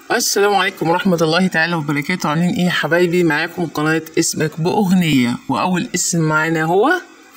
السلام عليكم ورحمة الله تعالى وبركاته عاملين ايه يا حبايبي معاكم قناة اسمك بأغنية وأول اسم معانا هو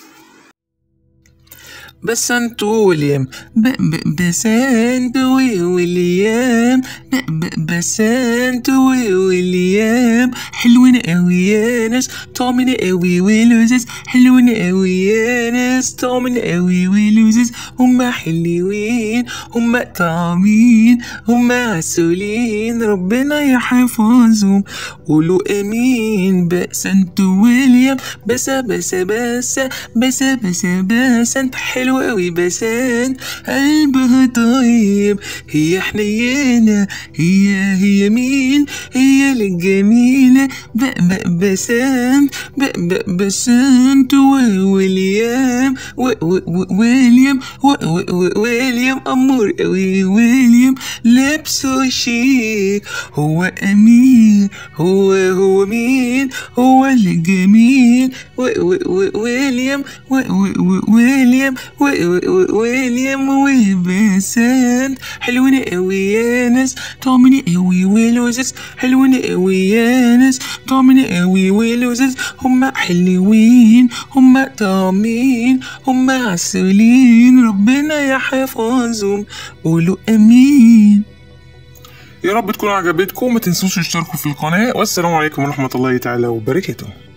بسنت ويليام ب ب بسنت ويليام ب ب بسنت ويليام حلوين قوي يا ناس طعمين قوي ولذيذ حلوين قوي يا ناس طعمين قوي ولذيذ هما حلوين هما طعمين هما عسولين ربنا يحفظهم قولوا امين بسنت ويليام بسا بسا بسا بسا بسا بسنت حلو قوي بسنت قلبها طيب هي حنينة هي هي مين هي الجميلة ب ب بسنت ب ب بسنت ويليام و- و- و- ويليام و- و- و- ويليام أمور قوي ويليام لبسه شيك هو أمين هو هو مين هو الجميل و- و- و- ويليام و- و- و- ويليام و- و- و- ويليام وبسنت حلوين قوي يا ناس طعمين قوي ولذيذ حلوين قوي يا ناس طعمين قوي ولذيذ هما حلوين هما طعمين هما عسولين ربنا يحفظهم قولوا امين يا رب تكون عجبتكم ما تنسوش تشتركوا في القناة والسلام عليكم ورحمة الله تعالى وبركاته